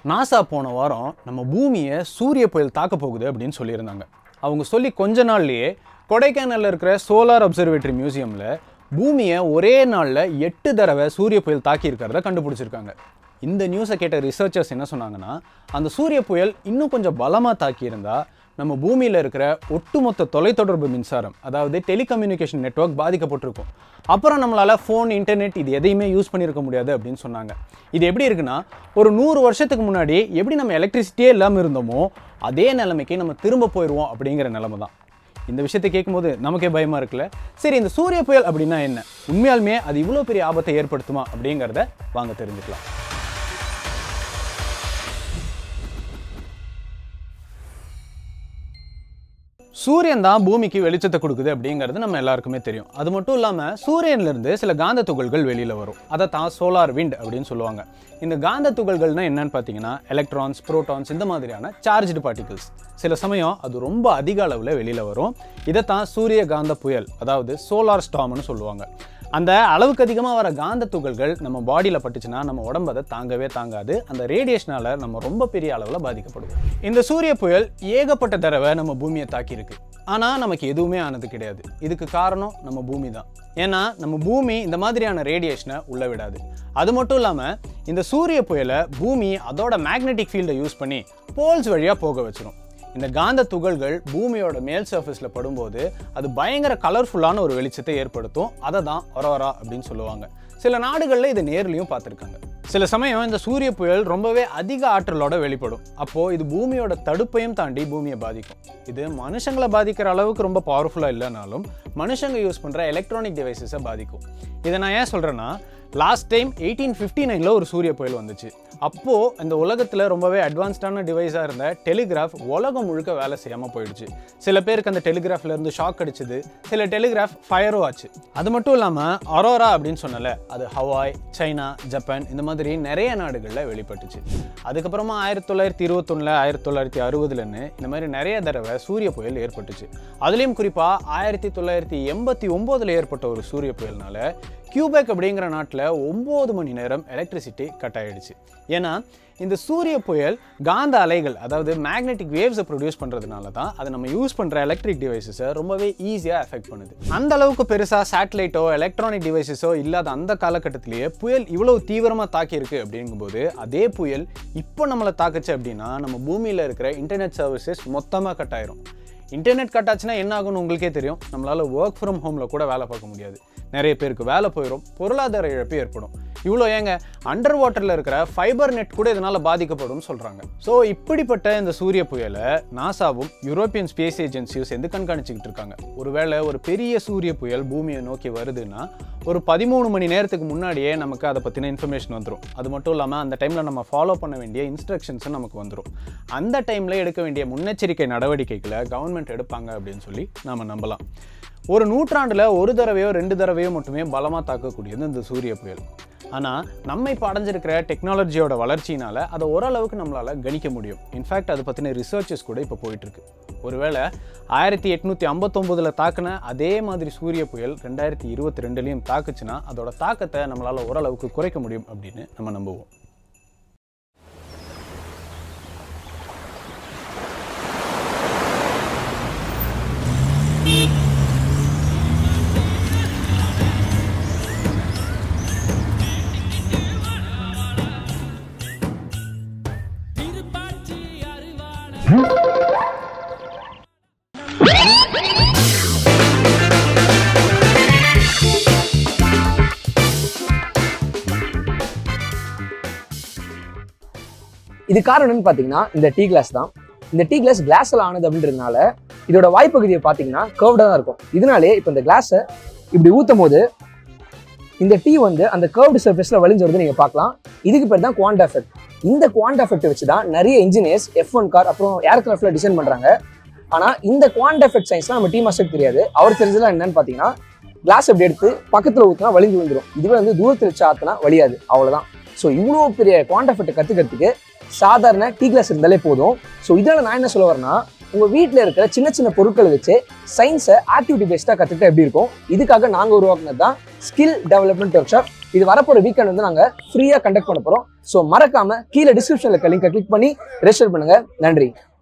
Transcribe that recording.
NASA போன வாரம் நம்ம பூமியை சூரிய புயல் தாக்க போகுது அப்படின்னு சொல்லியிருந்தாங்க அவங்க சொல்லி கொஞ்ச நாள்லயே கொடைக்கானல்ல இருக்கிற சோலார் அப்சர்வேட்டரி மியூசியமில் பூமியை ஒரே நாளில் எட்டு தடவை சூரிய புயல் தாக்கி இருக்கிறத கண்டுபிடிச்சிருக்காங்க இந்த நியூஸை கேட்ட ரிசர்ச்சர்ஸ் என்ன சொன்னாங்கன்னா அந்த சூரிய புயல் இன்னும் கொஞ்சம் பலமாக தாக்கியிருந்தா நம்ம பூமியில் இருக்கிற ஒட்டுமொத்த தொலைத்தொடர்பு மின்சாரம் அதாவது டெலிகம்யூனிகேஷன் நெட்வொர்க் பாதிக்கப்பட்டிருக்கும் அப்புறம் நம்மளால் ஃபோன் இன்டர்நெட் இது எதையுமே யூஸ் பண்ணியிருக்க முடியாது அப்படின்னு சொன்னாங்க இது எப்படி இருக்குன்னா ஒரு நூறு வருஷத்துக்கு முன்னாடி எப்படி நம்ம எலக்ட்ரிசிட்டியே இல்லாமல் இருந்தோமோ அதே நிலைமைக்கு நம்ம திரும்ப போயிடுவோம் அப்படிங்கிற நிலைமை தான் இந்த விஷயத்தை கேட்கும்போது நமக்கே பயமா இருக்குல்ல சரி இந்த சூரிய புயல் அப்படின்னா என்ன உண்மையாலுமே அது இவ்வளோ பெரிய ஆபத்தை ஏற்படுத்துமா அப்படிங்கிறத வாங்க தெரிஞ்சுக்கலாம் சூரியன் தான் பூமிக்கு வெளிச்சத்தை கொடுக்குது அப்படிங்கிறது நம்ம எல்லாருக்குமே தெரியும் அது மட்டும் இல்லாமல் சூரியன்லேருந்து சில காந்த துகள்கள் வெளியில் வரும் அதை தான் சோலார் விண்ட் அப்படின்னு சொல்லுவாங்க இந்த காந்த துகள்கள்னா என்னன்னு பார்த்தீங்கன்னா எலக்ட்ரான்ஸ் புரோட்டான்ஸ் இந்த மாதிரியான சார்ஜ்டு பார்ட்டிகல்ஸ் சில சமயம் அது ரொம்ப அதிக அளவில் வெளியில் வரும் இதைத்தான் சூரிய காந்த புயல் அதாவது சோலார் ஸ்டாம்னு சொல்லுவாங்க அந்த அளவுக்கு அதிகமாக வர காந்த துகள்கள் நம்ம பாடியில் பட்டுச்சுன்னா நம்ம உடம்பு அதை தாங்கவே தாங்காது அந்த ரேடியேஷனால நம்ம ரொம்ப பெரிய அளவில் பாதிக்கப்படுவோம் இந்த சூரிய புயல் ஏகப்பட்ட தடவை நம்ம பூமியை தாக்கியிருக்கு ஆனால் நமக்கு எதுவுமே ஆனது கிடையாது இதுக்கு காரணம் நம்ம பூமி தான் ஏன்னா நம்ம பூமி இந்த மாதிரியான ரேடியேஷனை உள்ள விடாது அது மட்டும் இல்லாமல் இந்த சூரிய புயலை பூமி அதோட மேக்னெட்டிக் ஃபீல்டை யூஸ் பண்ணி போல்ஸ் வழியாக போக வச்சிரும் இந்த காந்த துகள்கள் பூமியோட மேல் சர்ஃபேஸில் படும்போது அது பயங்கர கலர்ஃபுல்லான ஒரு வெளிச்சத்தை ஏற்படுத்தும் அதை தான் ஒரோரா அப்படின்னு சொல்லுவாங்க சில நாடுகளில் இதை நேர்லையும் பார்த்துருக்காங்க சில சமயம் இந்த சூரிய புயல் ரொம்பவே அதிக ஆற்றலோட வெளிப்படும் அப்போது இது பூமியோட தடுப்பையும் தாண்டி பூமியை பாதிக்கும் இது மனுஷங்களை பாதிக்கிற அளவுக்கு ரொம்ப பவர்ஃபுல்லாக இல்லைனாலும் மனுஷங்க யூஸ் பண்ணுற எலக்ட்ரானிக் டிவைசஸை பாதிக்கும் இதை நான் ஏன் சொல்கிறேன்னா லாஸ்ட் டைம் எயிட்டீன் ஃபிஃப்டி நைனில் ஒரு சூரிய புயல் வந்துச்சு அப்போது இந்த உலகத்தில் ரொம்பவே அட்வான்ஸ்டான டிவைஸாக இருந்த டெலிகிராஃப் உலகம் முழுக்க வேலை செய்யாமல் போயிடுச்சு சில பேருக்கு அந்த டெலிகிராஃப்ல இருந்து ஷாக் அடிச்சுது சில டெலிகிராஃப் ஃபயரும் ஆச்சு அது மட்டும் இல்லாமல் அரோரா அப்படின்னு சொன்னல அது ஹவாய் சைனா ஜப்பான் இந்த மாதிரி நிறைய நாடுகளில் வெளிப்பட்டுச்சு அதுக்கப்புறமா ஆயிரத்தி தொள்ளாயிரத்தி இருபத்தொன்னில் ஆயிரத்தி தொள்ளாயிரத்தி அறுபதுலன்னு இந்த மாதிரி நிறைய தடவை சூரிய புயல் ஏற்பட்டுச்சு அதுலேயும் குறிப்பாக ஆயிரத்தி தொள்ளாயிரத்தி எண்பத்தி ஒம்போதில் ஏற்பட்ட ஒரு சூரிய புயல்னால கியூபெக் அப்படிங்கிற நாட்டில் ஒம்பது மணி நேரம் எலக்ட்ரிசிட்டி கட் ஆயிடுச்சு ஏன்னா இந்த சூரிய புயல் காந்த அலைகள் அதாவது மேக்னெட்டிக் வேவ்ஸை ப்ரொடியூஸ் பண்ணுறதுனால தான் அதை நம்ம யூஸ் பண்ணுற எலக்ட்ரிக் டிவைசஸை ரொம்பவே ஈஸியாக எஃபெக்ட் பண்ணுது அந்த அளவுக்கு பெருசாக சேட்டலைட்டோ எலக்ட்ரானிக் டிவைசஸோ இல்லாத அந்த காலகட்டத்திலேயே புயல் இவ்வளவு தீவிரமாக தாக்கியிருக்கு அப்படிங்கும்போது அதே புயல் இப்போ நம்மளை தாக்குச்சு அப்படின்னா நம்ம பூமியில் இருக்கிற இன்டர்நெட் சர்வீசஸ் மொத்தமாக கட் ஆயிரும் இன்டர்நெட் கட் ஆச்சுன்னா என்ன ஆகும்னு உங்களுக்கே தெரியும் நம்மளால் ஒர்க் ஃப்ரம் ஹோமில் கூட வேலை பார்க்க முடியாது நிறைய பேருக்கு வேலை போயிடும் பொருளாதார இழப்பு ஏற்படும் இவ்வளோ ஏங்க அண்டர் வாட்டரில் இருக்கிற ஃபைபர் நெட் கூட இதனால் பாதிக்கப்படும் சொல்கிறாங்க ஸோ இப்படிப்பட்ட இந்த சூரிய புயலை நாசாவும் யூரோப்பியன் ஸ்பேஸ் ஏஜென்சியும் சேர்ந்து கண்காணிச்சுக்கிட்டு இருக்காங்க ஒருவேளை ஒரு பெரிய சூரிய புயல் பூமியை நோக்கி வருதுன்னா ஒரு பதிமூணு மணி நேரத்துக்கு முன்னாடியே நமக்கு அதை பற்றின இன்ஃபர்மேஷன் வந்துடும் அது மட்டும் இல்லாமல் அந்த டைமில் நம்ம ஃபாலோ பண்ண வேண்டிய இன்ஸ்ட்ரக்ஷன்ஸும் நமக்கு வந்துடும் அந்த டைமில் எடுக்க வேண்டிய முன்னெச்சரிக்கை நடவடிக்கைகளை கவர்மெண்ட் எடுப்பாங்க அப்படின்னு சொல்லி நாம் நம்பலாம் ஒரு நூற்றாண்டில் ஒரு தடவையோ ரெண்டு தடவையோ மட்டுமே பலமாக தாக்கக்கூடியது இந்த சூரிய புயல் ஆனால் நம்ம இப்போ அடைஞ்சிருக்கிற டெக்னாலஜியோட வளர்ச்சியினால் அதை ஓரளவுக்கு நம்மளால் கணிக்க முடியும் இன்ஃபேக்ட் அதை பற்றின ரிசர்ச்சஸ் கூட இப்போ போயிட்டுருக்கு ஒருவேளை ஆயிரத்தி எட்நூற்றி ஐம்பத்தொம்போதில் தாக்குன அதே மாதிரி சூரிய புயல் ரெண்டாயிரத்தி இருபத்தி ரெண்டுலேயும் தாக்குச்சுன்னா அதோட தாக்கத்தை நம்மளால் ஓரளவுக்கு குறைக்க முடியும் அப்படின்னு நம்ம நம்புவோம் இது காரணம் என்னன்னு பார்த்தீங்கன்னா இந்த டீ கிளாஸ் தான் இந்த டீ கிளாஸ் கிளாஸ்ல ஆனது அப்படின்றதுனால இதோட வாய்ப்பகுதியை பார்த்தீங்கன்னா கர்வ்டாக தான் இருக்கும் இதனாலே இப்போ இந்த கிளாஸை இப்படி ஊற்றும் போது இந்த டீ வந்து அந்த கர்வ்டு சர்ஃபேஸில் வழிஞ்சு வருது நீங்கள் பார்க்கலாம் இதுக்கு பேர் தான் குவாண்ட் எஃபெக்ட் இந்த குவாண்ட் எஃபெக்ட் வச்சு தான் நிறைய இன்ஜினியர்ஸ் எஃப் ஒன் கார் அப்புறம் ஏர்கிராஃப்ட்ல டிசைன் பண்ணுறாங்க ஆனால் இந்த குவாண்ட் எஃபெக்ட் சயின்ஸ்லாம் நம்ம டீ மாஸ்டருக்கு தெரியாது அவர் தெரிஞ்சதுலாம் என்னன்னு பார்த்தீங்கன்னா கிளாஸ் அப்படி எடுத்து பக்கத்தில் ஊற்றினா வலிஞ்சு விழுந்துரும் இதுவே வந்து தூரத்தில் வச்சு ஆற்றினா வழியாது அவ்வளோதான் ஸோ இவ்வளோ பெரிய குவாண்ட் எஃபெக்ட் கற்றுக்கிறதுக்கு சாதாரண டீ கிளாஸ் இருந்தாலே போதும் ஸோ இதனால நான் என்ன சொல்ல வரேன்னா உங்க வீட்டில் இருக்கிற சின்ன சின்ன பொருட்களை வச்சு சயின்ஸை ஆக்டிவிட்டி பேஸ்டாக கற்றுக்கிட்டா எப்படி இருக்கும் இதுக்காக நாங்கள் உருவாக்குனது தான் ஸ்கில் டெவலப்மெண்ட் ஒர்க் ஷாப் இது வரப்போற வீக்கெண்ட் வந்து நாங்கள் ஃப்ரீயாக கண்டக்ட் பண்ண போகிறோம் ஸோ மறக்காம கீழே டிஸ்கிரிப்ஷனில் லிங்கை கிளிக் பண்ணி ரெஜிஸ்டர் பண்ணுங்க நன்றி